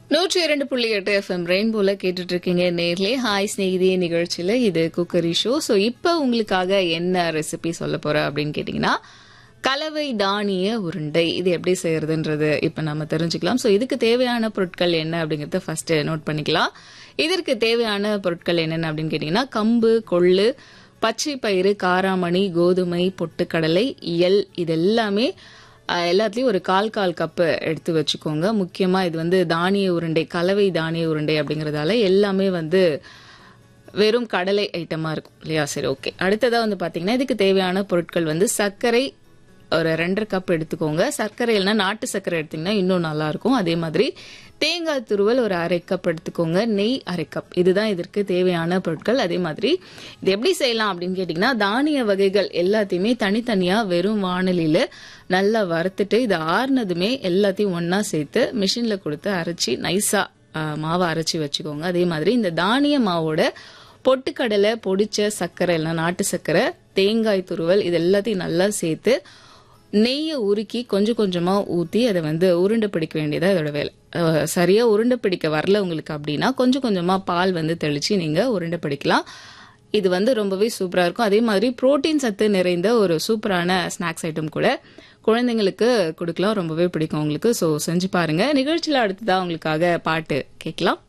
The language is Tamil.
நூற்றி இரண்டு புள்ளி எட்டு எஃப்எம் ரெயின்போல கேட்டுட்டு இருக்கீங்க நேர்லே ஹாய் ஸ்நேகிதி நிகழ்ச்சியில இது குக்கரி ஷோ ஸோ இப்போ உங்களுக்காக என்ன ரெசிபி சொல்ல போறேன் அப்படின்னு கேட்டிங்கன்னா கலவை தானிய உருண்டை இது எப்படி செய்யறதுன்றது இப்போ நம்ம தெரிஞ்சுக்கலாம் ஸோ இதுக்கு தேவையான பொருட்கள் என்ன அப்படிங்கறத ஃபர்ஸ்ட் நோட் பண்ணிக்கலாம் இதற்கு தேவையான பொருட்கள் என்னென்ன அப்படின்னு கேட்டிங்கன்னா கம்பு கொள்ளு பச்சை பயிறு காராமணி கோதுமை பொட்டுக்கடலை எல் இது எல்லாமே அஹ், எல்லாத்துலயும் ஒரு கால் கால் கப்பு எடுத்து வச்சுக்கோங்க முக்கியமா இது வந்து தானிய உருண்டை கலவை தானிய உருண்டை அப்படிங்கறதால எல்லாமே வந்து வெறும் கடலை ஐட்டமா இருக்கும் இல்லையா சரி ஓகே அடுத்ததா வந்து பாத்தீங்கன்னா இதுக்கு தேவையான பொருட்கள் வந்து சர்க்கரை ஒரு ரெண்டரை கப் எடுத்துக்கோங்க சர்க்கரை இல்லைன்னா நாட்டு சர்க்கரை எடுத்தீங்கன்னா இன்னும் நல்லா இருக்கும் அதே மாதிரி தேங்காய் துருவல் ஒரு அரை கப் எடுத்துக்கோங்க நெய் அரை கப் இதுதான் இதற்கு தேவையான பொருட்கள் அதே மாதிரி இது எப்படி செய்யலாம் அப்படின்னு கேட்டிங்கன்னா தானிய வகைகள் எல்லாத்தையுமே தனித்தனியா வெறும் வானலியில நல்லா வறுத்துட்டு இது ஆறுனதுமே எல்லாத்தையும் ஒண்ணா சேர்த்து மிஷின்ல கொடுத்து அரைச்சி நைஸா மாவை அரைச்சி வச்சுக்கோங்க அதே மாதிரி இந்த தானிய மாவோட பொட்டுக்கடலை பொடிச்ச சர்க்கரை இல்லைன்னா நாட்டு சர்க்கரை தேங்காய் துருவல் இது எல்லாத்தையும் நல்லா சேர்த்து நெய்யை உருக்கி கொஞ்சம் கொஞ்சமா ஊத்தி அதை வந்து உருண்டை பிடிக்க வேண்டியதா இதோட வேலை அஹ் சரியா உருண்டை பிடிக்க வரல உங்களுக்கு அப்படின்னா கொஞ்சம் கொஞ்சமா பால் வந்து தெளிச்சு நீங்க உருண்டை பிடிக்கலாம் இது வந்து ரொம்பவே சூப்பரா இருக்கும் அதே மாதிரி புரோட்டீன் சத்து நிறைந்த ஒரு சூப்பரான ஸ்நாக்ஸ் ஐட்டம் கூட குழந்தைங்களுக்கு கொடுக்கலாம் ரொம்பவே பிடிக்கும் உங்களுக்கு ஸோ செஞ்சு பாருங்க நிகழ்ச்சியில் அடுத்ததா உங்களுக்காக பாட்டு கேட்கலாம்